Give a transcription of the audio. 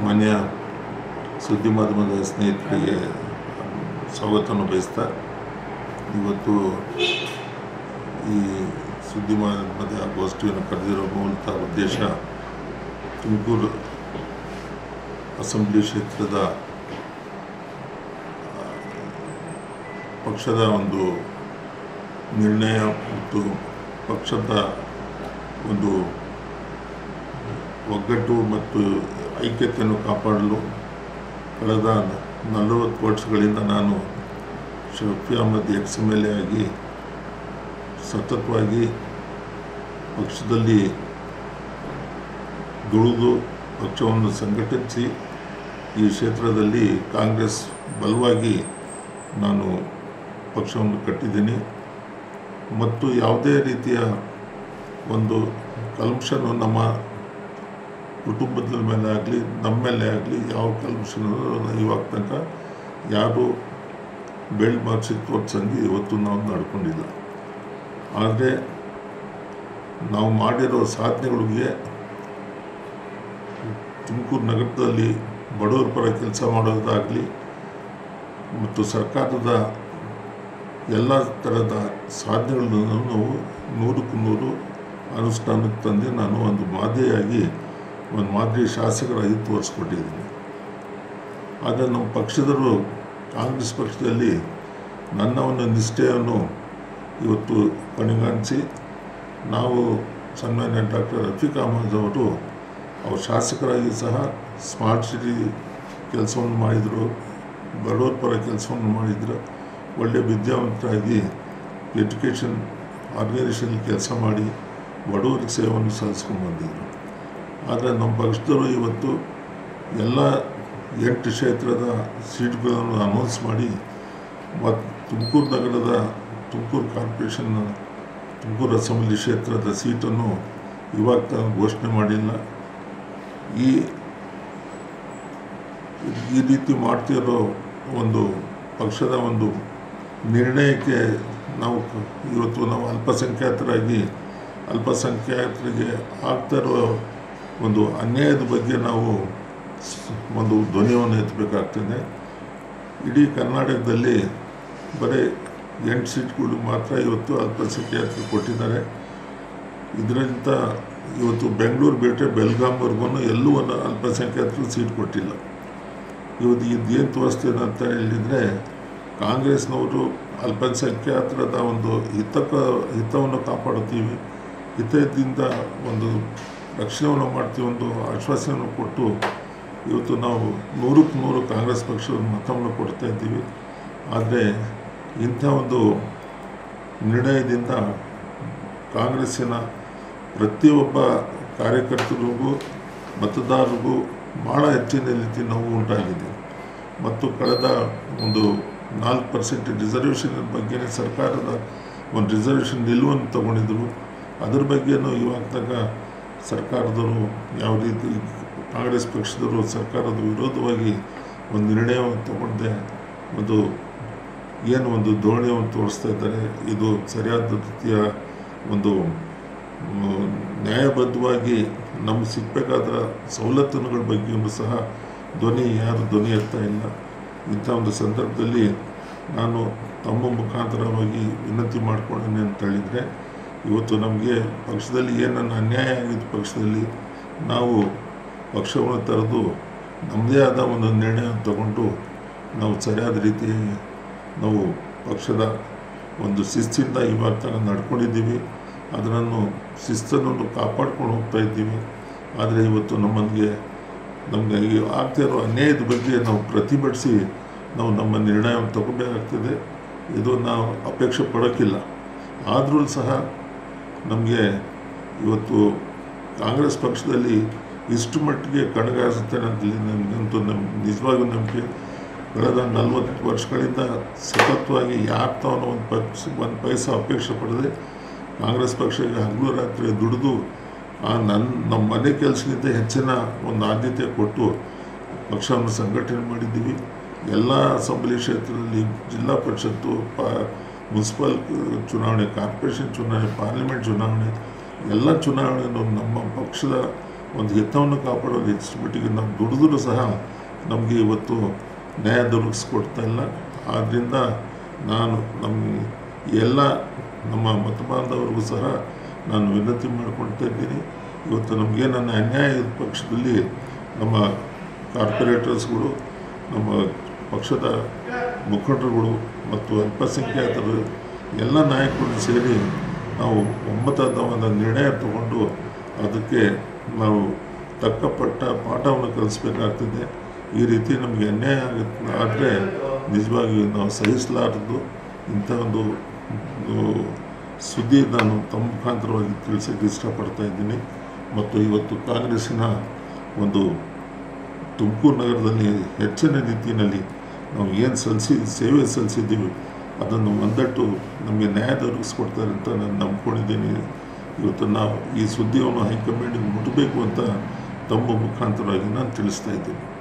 ಮಾನ್ಯ ಸುದ್ದಿ ಮಾಧ್ಯಮದ ಸ್ನೇಹಿತರಿಗೆ ಸ್ವಾಗತವನ್ನು ಬಯಸ್ತಾ ಇವತ್ತು ಈ ಸುದ್ದಿ ಮಾಧ್ಯಮದ ಗೋಷ್ಠಿಯನ್ನು ಕರೆದಿರೋ ಮೂಲತಃ ಉದ್ದೇಶ ತುಮಕೂರು ಅಸೆಂಬ್ಲಿ ಕ್ಷೇತ್ರದ ಆ, ಪಕ್ಷದ ಒಂದು ನಿರ್ಣಯ ಮತ್ತು ಪಕ್ಷದ ಒಂದು ಒಗ್ಗಟ್ಟು ಮತ್ತು ಐಕ್ಯತೆಯನ್ನು ಕಾಪಾಡಲು ಕಳೆದ ನಲವತ್ತು ವರ್ಷಗಳಿಂದ ನಾನು Shafi Ahmad ex M L A ಆಗಿ ಸತತವಾಗಿ ಪಕ್ಷದಲ್ಲಿ ದುಡಿದು ಪಕ್ಷವನ್ನು ಸಂಘಟಿಸಿ ಈ ಕ್ಷೇತ್ರದಲ್ಲಿ ಕಾಂಗ್ರೆಸ್ ಬಲವಾಗಿ ನಾನು ಪಕ್ಷವನ್ನು ಕಟ್ಟಿದ್ದೀನಿ ಮತ್ತು ಯಾವುದೇ ರೀತಿಯ ಒಂದು ಕಲ್ಮಶನು ನಮ್ಮ ಕುಟುಂಬದ ಮೇಲೆ ಆಗಲಿ ನಮ್ಮ ಮೇಲೆ ಆಗಲಿ ಯಾವ ಕಲ್ಮಶನು ಇವಾಗ ತನಕ ಯಾರು ಬೆಳ್ಳಿ ಮಾರ್ಕ್ಸಿ ತೋರ್ಸಂಗೆ ಇವತ್ತು ನಾವು ನಡ್ಕೊಂಡಿಲ್ಲ ಆದರೆ ನಾವು ಮಾಡಿರೋ ಸಾಧನೆಗಳಿಗೆ ತುಮಕೂರು ನಗರದಲ್ಲಿ ಬಡವರ ಪರ ಕೆಲಸ ಮಾಡೋದಾಗಲಿ ಮತ್ತು ಸರ್ಕಾರದ ಎಲ್ಲ ಥರದ ಸಾಧನೆಗಳನ್ನು ನಾವು ನೂರಕ್ಕೂ ನೂರು ಅನುಷ್ಠಾನಕ್ಕೆ ತಂದು ನಾನು ಒಂದು ಮಾದರಿಯಾಗಿ ಒಂದು ಮಾದರಿ ಶಾಸಕರಾಗಿ ತೋರಿಸ್ಕೊಟ್ಟಿದ್ದೀನಿ ಆದರೆ ನಮ್ಮ ಪಕ್ಷದರು ಕಾಂಗ್ರೆಸ್ ಪಕ್ಷದಲ್ಲಿ ನನ್ನ ಒಂದು ನಿಷ್ಠೆಯನ್ನು ಇವತ್ತು ಕಣಿಗಾಣಿಸಿ ನಾವು ಸನ್ಮಾನ್ಯ ಡಾಕ್ಟರ್ ರಫೀಕ್ ಅಹಮದ್ ಅವರು ಅವರು ಶಾಸಕರಾಗಿ ಸಹ ಸ್ಮಾರ್ಟ್ ಸಿಟಿ ಕೆಲಸವನ್ನು ಮಾಡಿದರು ಬಡವರ ಪರ ಕೆಲಸವನ್ನು ಮಾಡಿದರು ಒಳ್ಳೆಯ ವಿದ್ಯಾವಂತರಾಗಿ ಎಜುಕೇಷನ್ ಆರ್ಗನೈಸೇಷನ್ ಕೆಲಸ ಮಾಡಿ ಬಡವರಿಗೆ ಸೇವೆಯನ್ನು ಸಲ್ಲಿಸ್ಕೊಂಡು ಬಂದಿದ್ದರು ಆದರೆ ನಮ್ಮ ಪಕ್ಷದವರು ಇವತ್ತು ಎಲ್ಲ ಎಂಟು ಕ್ಷೇತ್ರದ ಸೀಟ್ಗಳನ್ನು ಅನೌನ್ಸ್ ಮಾಡಿ ಮತ್ತು ತುಮಕೂರು ನಗರದ ತುಮಕೂರು ಕಾರ್ಪೊರೇಷನ್ ತುಮಕೂರು ಅಸೆಂಬ್ಲಿ ಕ್ಷೇತ್ರದ ಸೀಟನ್ನು ಇವಾಗ ತನಕ ಘೋಷಣೆ ಮಾಡಿಲ್ಲ ಈ ಈ ರೀತಿ ಮಾಡ್ತಿರೋ ಒಂದು ಪಕ್ಷದ ಒಂದು ನಿರ್ಣಯಕ್ಕೆ ನಾವು ಕ- ಇವತ್ತು ನಾವು ಅಲ್ಪಸಂಖ್ಯಾತರಾಗಿ ಅಲ್ಪಸಂಖ್ಯಾತರಿಗೆ ಆಗ್ತಾ ಇರೋ ಒಂದು ಅನ್ಯಾಯದ ಬಗ್ಗೆ ನಾವು ಸ್- ಒಂದು ಧ್ವನಿಯನ್ನು ಎತ್ತಬೇಕಾಗ್ತದೆ ಇಡೀ ಕರ್ನಾಟಕದಲ್ಲಿ ಬರೀ ಎಂಟು ಸೀಟ್ಗಳು ಮಾತ್ರ ಇವತ್ತು ಅಲ್ಪಸಂಖ್ಯಾತರು ಕೊಟ್ಟಿದ್ದಾರೆ ಇದರಿಂದ ಇವತ್ತು ಬೆಂಗಳೂರು ಬಿಟ್ಟರೆ ಬೆಲ್ಗಾಂವರೆಗೂ ಎಲ್ಲೂ ಒಂದು ಅಲ್ಪಸಂಖ್ಯಾತರು ಸೀಟ್ ಕೊಟ್ಟಿಲ್ಲ ಇವತ್ತು ಇದೇನು ತೋರಿಸ್ತೇನೆ ಅಂತ ಹೇಳಿದರೆ ಕಾಂಗ್ರೆಸ್ನವರು ಅಲ್ಪಸಂಖ್ಯಾತರದ ಒಂದು ಹಿತಕ ಹಿತವನ್ನು ಕಾಪಾಡುತ್ತೀವಿ ಹಿತದಿಂದ ಒಂದು ರಕ್ಷಣೆಯನ್ನು ಮಾಡ್ತೀವಿ ಒಂದು ಆಶ್ವಾಸನೆಯನ್ನು ಕೊಟ್ಟು ಇವತ್ತು ನಾವು ನೂರಕ್ಕೆ ನೂರು ಕಾಂಗ್ರೆಸ್ ಪಕ್ಷದ ಮತವನ್ನು ಕೊಡ್ತಾ ಇದ್ದೀವಿ ಆದರೆ ಇಂಥ ಒಂದು ನಿರ್ಣಯದಿಂದ ಕಾಂಗ್ರೆಸ್ಸಿನ ಪ್ರತಿಯೊಬ್ಬ ಕಾರ್ಯಕರ್ತರಿಗೂ ಮತದಾರರಿಗೂ ಭಾಳ ಹೆಚ್ಚಿನ ರೀತಿ ನೋವು ಉಂಟಾಗಿದೆ ಮತ್ತು ಕಳೆದ ಒಂದು ನಾಲ್ಕು ಪರ್ಸೆಂಟ್ ರಿಸರ್ವೇಷನ್ ಬಗ್ಗೆ ಸರ್ಕಾರದ ಒಂದು ರಿಸರ್ವೇಷನ್ ನಿಲುವನ್ನು ತಗೊಂಡಿದ್ದರು ಅದ್ರ ಬಗ್ಗೆನೂ ಇವಾಗ ತನಕ ಸರ್ಕಾರದವರು ಯಾವ ರೀತಿ ಕಾಂಗ್ರೆಸ್ ಪಕ್ಷದವರು ಸರ್ಕಾರದ ವಿರೋಧವಾಗಿ ಒಂದು ನಿರ್ಣಯವನ್ನು ತಗೊಂಡೆ ಒಂದು ಏನು ಒಂದು ಧೋರಣೆಯನ್ನು ತೋರಿಸ್ತಾ ಇದ್ದಾರೆ ಇದು ಸರಿಯಾದ ರೀತಿಯ ಒಂದು ಮ್, ನ್ಯಾಯಬದ್ಧವಾಗಿ ನಮ್ಗೆ ಸಿಗಬೇಕಾದ ಸವಲತ್ತುಗಳ ಬಗ್ಗೆಯೂ ಸಹ ಧ್ವನಿ ಯಾರು ಧ್ವನಿ ಎತ್ತಾ ಇಲ್ಲ ಇಂಥ ಒಂದು ಸಂದರ್ಭದಲ್ಲಿ ನಾನು ತಮ್ಮ ಮುಖಾಂತರವಾಗಿ ವಿನಂತಿ ಮಾಡ್ಕೊಂಡೇನೆ ಅಂತ ಹೇಳಿದರೆ ಇವತ್ತು ನಮಗೆ ಪಕ್ಷದಲ್ಲಿ ಏನನ್ನು ಅನ್ಯಾಯ ಆಗಿದ್ದು ಪಕ್ಷದಲ್ಲಿ ನಾವು ಪಕ್ಷವನ್ನು ತೆರೆದು ನಮ್ಮದೇ ಆದ ಒಂದು ನಿರ್ಣಯ ತಗೊಂಡು ನಾವು ಸರಿಯಾದ ರೀತಿ ನಾವು ಪಕ್ಷದ ಒಂದು ಶಿಸ್ತಿಂದ ಇವಾಗ ತನಕ ನಡ್ಕೊಂಡಿದ್ದೀವಿ ಅದನ್ನು ಶಿಸ್ತನ್ನು ಕಾಪಾಡ್ಕೊಂಡು ಹೋಗ್ತಾ ಇದ್ದೀವಿ ಆದರೆ ಇವತ್ತು ನಮ್ಮನಿಗೆ ನಮಗೆ ಈ ಆಗ್ತಾ ಇರೋ ಅನ್ಯಾಯದ ಬಗ್ಗೆ ನಾವು ಪ್ರತಿಭಟಿಸಿ ನಾವು ನಮ್ಮ ನಿರ್ಣಯವನ್ನು ತಗೋಬೇಕಾಗ್ತದೆ ಇದು ನಾವು ಅಪೇಕ್ಷೆ ಪಡೋಕ್ಕಿಲ್ಲ ಆದರೂ ಸಹ ನಮಗೆ ಇವತ್ತು ಕಾಂಗ್ರೆಸ್ ಪಕ್ಷದಲ್ಲಿ ಇಷ್ಟು ಮಟ್ಟಿಗೆ ಕಣಗಾಯಿಸುತ್ತೇನೆ ಅಂತ ನನಗಂತೂ ನಮ್ ನಿಜವಾಗೂ ನಂಬಿಕೆ ಕಳೆದ ನಲವತ್ತು ವರ್ಷಗಳಿಂದ ಸತತವಾಗಿ ಯಾರು ತಾನು ಒಂದು ಪಕ್ಷ ಒಂದು ಪೈಸಾ ಅಪೇಕ್ಷೆ ಪಡದೆ ಕಾಂಗ್ರೆಸ್ ಪಕ್ಷಕ್ಕೆ ಹಗಲು ರಾತ್ರಿ ದುಡಿದು ಆ ನನ್ನ ನಮ್ಮ ಮನೆ ಕೆಲಸಕ್ಕಿಂತ ಹೆಚ್ಚಿನ ಒಂದು ಆದ್ಯತೆ ಕೊಟ್ಟು ಪಕ್ಷವನ್ನು ಸಂಘಟನೆ ಮಾಡಿದ್ದೀವಿ ಎಲ್ಲ ಅಸೆಂಬ್ಲಿ ಕ್ಷೇತ್ರದಲ್ಲಿ ಜಿಲ್ಲಾ ಪರಿಷತ್ತು ಪಾ ಮುನ್ಸಿಪಲ್ ಚುನಾವಣೆ ಕಾರ್ಪೊರೇಷನ್ ಚುನಾವಣೆ ಪಾರ್ಲಿಮೆಂಟ್ ಚುನಾವಣೆ ಎಲ್ಲ ಚುನಾವಣೆಯನ್ನು ನಮ್ಮ ಪಕ್ಷದ ಒಂದು ಹಿತವನ್ನು ಕಾಪಾಡೋದು ಎಷ್ಟು ಮಟ್ಟಿಗೆ ನಾವು ದುಡಿದ್ರೂ ಸಹ ನಮಗೆ ಇವತ್ತು ನ್ಯಾಯ ದೊರಕಿಸ್ಕೊಡ್ತಾ ಇಲ್ಲ ಆದ್ದರಿಂದ ನಾನು ನಮ್ಮ ಎಲ್ಲ ನಮ್ಮ ಮತ ಬಾಂಧವರಿಗೂ ಸಹ ನಾನು ವಿನಂತಿ ಮಾಡಿಕೊಳ್ತಾ ಇದ್ದೀನಿ ಇವತ್ತು ನಮಗೇನನ್ನ ಅನ್ಯಾಯದ ಪಕ್ಷದಲ್ಲಿ ನಮ್ಮ ಕಾರ್ಪೊರೇಟರ್ಸ್ಗಳು ನಮ್ಮ ಪಕ್ಷದ ಮುಖಂಡರುಗಳು ಮತ್ತು ಅಲ್ಪಸಂಖ್ಯಾತರು ಎಲ್ಲ ನಾಯಕರು ಸೇರಿ ನಾವು ಒಮ್ಮತದ ಒಂದು ನಿರ್ಣಯ ತಗೊಂಡು ಅದಕ್ಕೆ ನಾವು ತಕ್ಕಪಟ್ಟ ಪಾಠವನ್ನು ಕಲಿಸ್ಬೇಕಾಗ್ತದೆ ಈ ರೀತಿ ನಮಗೆ ಅನ್ಯಾಯ ಆಗುತ್ತೆ ಆದರೆ ನಿಜವಾಗಿಯೂ ನಾವು ಸಹಿಸಲಾರದು ಇಂಥ ಒಂದು ಒಂದು ಸುದ್ದಿ ನಾನು ತಮ್ಮ ಮುಖಾಂತರವಾಗಿ ತಿಳಿಸೋಕ್ಕೆ ಇಷ್ಟಪಡ್ತಾ ಇದ್ದೀನಿ ಮತ್ತು ಇವತ್ತು ಕಾಂಗ್ರೆಸ್ಸಿನ ಒಂದು ತುಮಕೂರು ನಗರದಲ್ಲಿ ಹೆಚ್ಚಿನ ರೀತಿಯಲ್ಲಿ ನಾವು ಏನು ಸಲ್ಲಿಸಿ ಸೇವೆ ಸಲ್ಲಿಸಿದ್ದೀವಿ ಅದನ್ನು ಒಂದಟ್ಟು ನಮಗೆ ನ್ಯಾಯ ದೊರಕಿಸ್ಕೊಡ್ತಾರೆ ಅಂತ ನಾನು ನಂಬ್ಕೊಂಡಿದ್ದೀನಿ ಇವತ್ತು ನಾವು ಈ ಸುದ್ದಿಯನ್ನು ಹೈಕಮಾಂಡಿಗೆ ಮುಟ್ಟಬೇಕು ಅಂತ ತಮ್ಮ ಮುಖಾಂತರವಾಗಿ ನಾನು ತಿಳಿಸ್ತಾ ಇದ್ದೀನಿ